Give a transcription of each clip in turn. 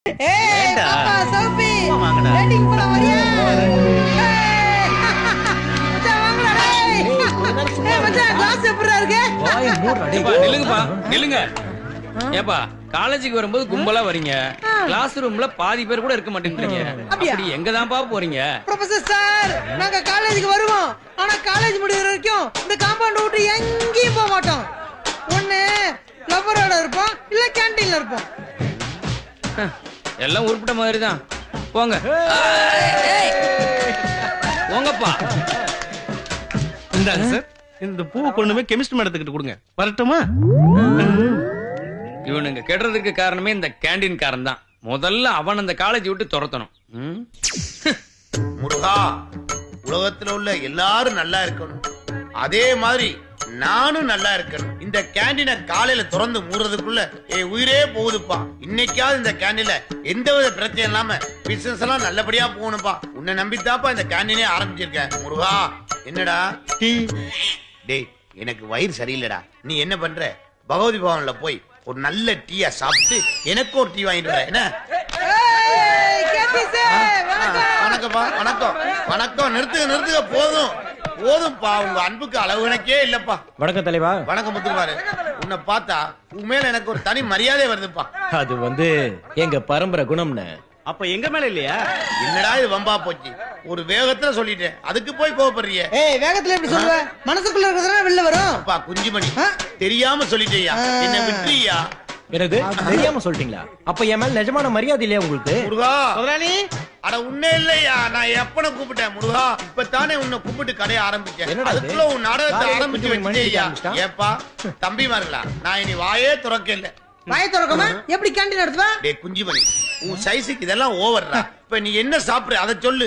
ஏய் ஏண்டா? பாப்பா சௌபி சும்மா வாங்கடா. டேட்டிங் போலாம் வரியா ஏய், மச்சான் வாங்கடா டேய் ஏய் மச்சான் கிளாஸ் எப்படிடா இருக்கு வாயை மூடுறா, டேய். ஏப்பா, நில்லுங்கப்பா நில்லுங்க ஏப்பா காலேஜுக்கு வரும்போது கும்பலா வரீங்க கிளாஸ் ரூம்ல பாதி பேர் கூட இருக்க மாட்டேன்றீங்க அப்படியா? அப்படி எங்க தான்ப்பா போறீங்க ப்ரொஃபசர் சார் நாங்க காலேஜுக்கு வருவோம் ஆனா காலேஜ் முடிகிற வரைக்கும் இந்த காம்பவுண்ட் விட்டு எங்கேயும் போக மாட்டோம் ஒண்ணு லவ்வரோட இருப்போம் இல்ல கேண்டீன்ல இருப்போம் எல்லாம் உருப்பிட்ட மாதிரி தான் போங்க போங்கப்பா இந்தாங்க சார் இந்த பூவை கொண்டு போய் கெமிஸ்ட்ரி மேடத்துக்கிட்ட கொடுங்க வரட்டுமா இவனுங்க கெடுறதுக்கு காரணமே இந்த கேண்டீன் காரன் தான் முதல்ல அவன் அந்த காலேஜ் விட்டு துரத்தணும் ம்? முருகா உலகத்துல உள்ள எல்லாரும் நல்லா இருக்கணும் அதே மாதிரி நானும் நல்லா இருக்கணும் இந்த கேண்டீனை காலையில திறந்து மூடுறதுக்குள்ள என் உயிரே போகுதுப்பா இன்னைக்காவது இந்த கேண்டீன்ல எந்தவித பிரச்சனை இல்லாம பிசினஸ் எல்லாம் நல்லபடியா போகணும்ப்பா உன்னை நம்பித்தாப்பா இந்த கேண்டீனே ஆரம்பிச்சிருக்கேன் முருகா என்னடா டீ டேய் எனக்கு வயிறு சரியில்லைடா நீ என்ன பண்ற பகவதி பவன்ல போய் ஒரு நல்ல டீயா சாப்பிட்டு எனக்கு ஒரு டீ வாங்கிட்டு வர என்ன ஏய், கேட்டி சார், வணக்கம். வணக்கம்ப்பா வணக்கம் வணக்கம் நிறுத்துங்க நிறுத்துங்க போதும் போதும்ப்பா உங்க அன்புக்கு அளவு எனக்கே இல்லப்பா வணக்கம் தலைவா வணக்கம் முத்துக்குமாரு உன்னை பார்த்தா உன் மேல எனக்கு ஒரு தனி மரியாதை வருதுப்பா அது வந்து எங்க பரம்பரை குணம்னு அப்ப எங்க மேல இல்லையா என்னடா இது வம்பா போச்சு ஒரு வேகத்துல சொல்லிட்டேன் அதுக்கு போய் கோவப்படுறிய ஏய் வேகத்துல எப்படி சொல்லுவ மனசுக்குள்ள இருக்கிறதுனா வெளில வரும் அப்பா குஞ்சுமணி ஆ? தெரியாம சொல்லிட்டேயா ஆ. என்ன விட்டுறியா என்னது தெரியாம சொல்லிட்டீங்களா அப்ப என் மேல நிஜமான மரியாதை இல்லையா உங்களுக்கு முருகா முதலாளி அட உன்னே இல்லையா நான் எப்பன கூப்பிட்டேன் முருகா இப்பதானே உன்னை கூப்பிட்டு கடையை ஆரம்பிச்சேன் என்னடா இது? அதுக்குள்ள உன் நாடகத்தை வாயை ஆரம்பிச்சு குஞ்சு மணி வச்சிட்டியா ஆரம்பிச்சிட்டான். ஏப்பா தம்பிமார்களா நான் இனி வாயே துறக்க இல்ல வாய திறக்காம எப்படி கேண்டீன் நடத்துவ டே குஞ்சுமணி உன் சைஸுக்கு இதெல்லாம் ஓவர்டா இப்ப நீ என்ன சாப்பிடுற அதை சொல்லு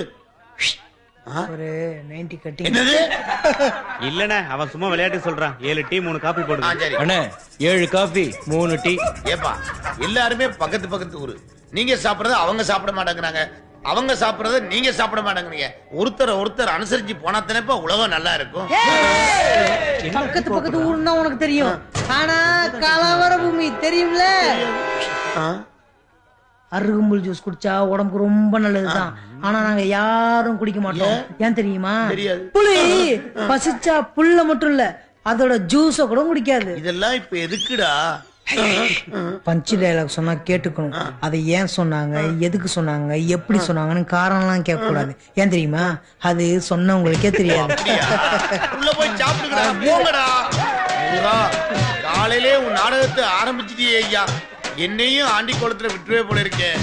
ஆ? ஒரு 90 கட்டி என்னது இல்லண்ணே அவன் சும்மா விளையாட்டு சொல்றான் ஏழு டீ மூணு காப்பி ஆ, போடுங்க சரி அண்ணே ஏழு காஃபி மூணு டீ ஏப்பா எல்லாருமே பக்கத்து பக்கத்து ஊரு நீங்க சாப்பிடுறத அவங்க சாப்பிட மாட்டேங்கிறாங்க அவங்க சாப்பிடுறத நீங்க சாப்பிட மாட்டேங்கிறீங்க ஒருத்தரை ஒருத்தர் அனுசரிச்சு போனா தானேப்பா உலகம் நல்லா இருக்கும் பக்கத்து பக்கத்து ஊர்னா உனக்கு தெரியும் ஆனா கலவர பூமி தெரியும்ல ஆ? அருகம்புல் ஜூஸ் குடிச்சா உடம்புக்கு ரொம்ப நல்லதுதான் ஆனா நாங்க யாரும் குடிக்க மாட்டோம் ஏன் தெரியுமா தெரியாது. புளி பசிச்சா புல்ல மட்டும் இல்ல அதோட ஜூஸ கூட குடிக்காது இதெல்லாம் இப்ப எதுக்குடா பஞ்சு டைலாக் சொன்னா கேட்டுக்கணும் அதை ஏன் சொன்னாங்க எதுக்கு சொன்னாங்க எப்படி சொன்னாங்கன்னு காரணம்லாம் கேட்க கூடாது ஏன் தெரியுமா அது சொன்னவங்களுக்கே தெரியாது அப்படியா? உள்ள போய் சாப்பிடுங்கடா போங்கடா முருகா, காலையிலே உன் நாடகத்தை ஆரம்பிச்சிட்டியே ஐயா என்னையும் ஆண்டி குளத்துல விட்டுவே போல இருக்கேன்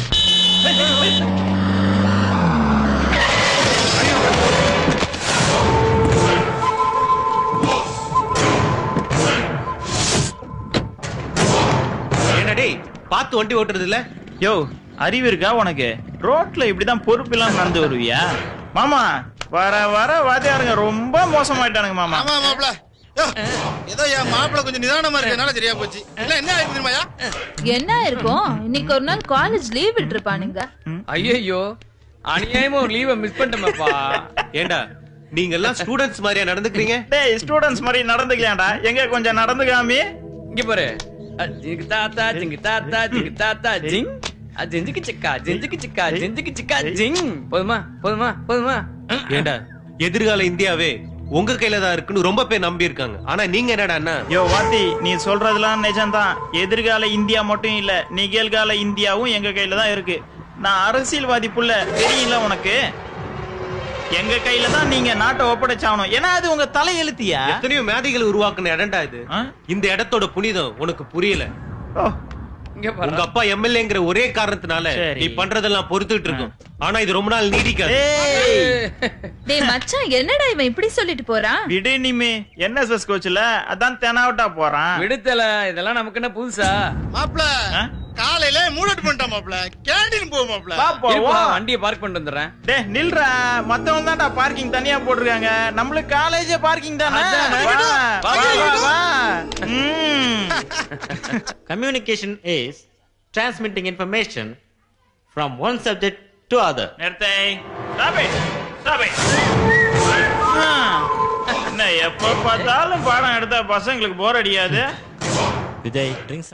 ஏன்னா டேய் பார்த்து வண்டி ஓட்டுறது இல்ல யோ அறிவு இருக்கா உனக்கு ரோட்ல இப்படிதான் பொறுப்பு இல்லாம நடந்து வருவியா மாமா வர வர வாத்தியாருங்க ரொம்ப மோசமாயிட்டானுங்க மாமா ஆமா மாப்பிள யோ, ஏதோ என் மாப்பிள கொஞ்சம் நிதானமா இருக்கனால சரியா போச்சு இல்ல என்ன ஆயிருக்கு தெரியுமாயா என்ன இருக்கும் இன்னைக்கு ஒரு நாள் காலேஜ் லீவ் விட்டுருப்பானுங்க ஐயையோ அநியாயமா ஒரு லீவை மிஸ் பண்ணிட்டோமேப்பா ஏண்டா நீங்க எல்லாம் ஸ்டூடெண்ட்ஸ் மாதிரியா நடந்துக்கிறீங்க டேய் ஸ்டூடெண்ட்ஸ் மாதிரி நடந்துக்கலாம்டா எங்க கொஞ்சம் நடந்துக்காமி இங்க பாரு அ, ஜிங்கு தாத்தா ஜிங்கு தாத்தா ஜிங்கு தாத்தா ஜிங் அ, ஜிஞ்சுக்கு சிக்கா ஜிஞ்சுக்கு சிக்கா ஜிஞ்சுக்கு சிக்கா ஜிங் போதுமா போதுமா போதுமா ம். ஏண்டா எதிர்கால இந்தியாவே உங்க கையில தான் இருக்குன்னு ரொம்ப பேர் நம்பி இருக்காங்க ஆனா நீங்க என்னடான்னா யோ வாத்தி நீ சொல்றதெல்லாம் நிஜம்தான் எதிர்கால இந்தியா மட்டும் இல்ல நிகழ்கால இந்தியாவும் எங்க கையில தான் இருக்கு நான் அரசியல்வாதி புள்ள தெரியும்ல உனக்கு எங்க கையில தான் நீங்க நாட்டை ஒப்படைச்சாகணும் ஏன்னா அது உங்க தலை எழுத்தியா எத்தனையோ மேதைகள் உருவாக்குன இடம்டா இது ஆ? இந்த இடத்தோட புனிதம் உனக்கு புரியல ஓ, இங்க பாரு உங்க அப்பா எம்எல்ஏங்கிற ஒரே காரணத்தினால சரி. நீ பண்றதெல்லாம் பொறுத்துட்டு இருக்கும் ஆனா இது ரொம்ப நாள் நீடிக்காது ஏய், டேய் மச்சான் என்னடா இவன் இப்படி சொல்லிட்டு போறான் விடு நிமி என்எஸ்எஸ் கோச்ல அதான் தெனாவட்டா போறான் விடுத்தல இதெல்லாம் நமக்கு என்ன புதுசா மாப்பிள ஆ? காலையில மூட் பண்ணிட்டான் மாப்பிள கேண்டீன் போ மாப்பிள வா இருப்பா, போவோம் வண்டியை பார்க் பண்ணிட்டு வந்துடுறேன் டேய் நில்றா மத்தவங்க தான்டா பார்க்கிங் தனியா போட்டிருக்காங்க நம்மளுக்கு காலேஜ் பார்க்கிங் தானே அதான், வா, வா, வா, வா, வா. ம். Communication is transmitting information from one subject to other. நிறுத்தை Stop it. Stop it. ஆ. என்ன எப்ப பார்த்தாலும் பாடம் எடுத்தா பசங்களுக்கு போர் அடியாது Vijay, drink some.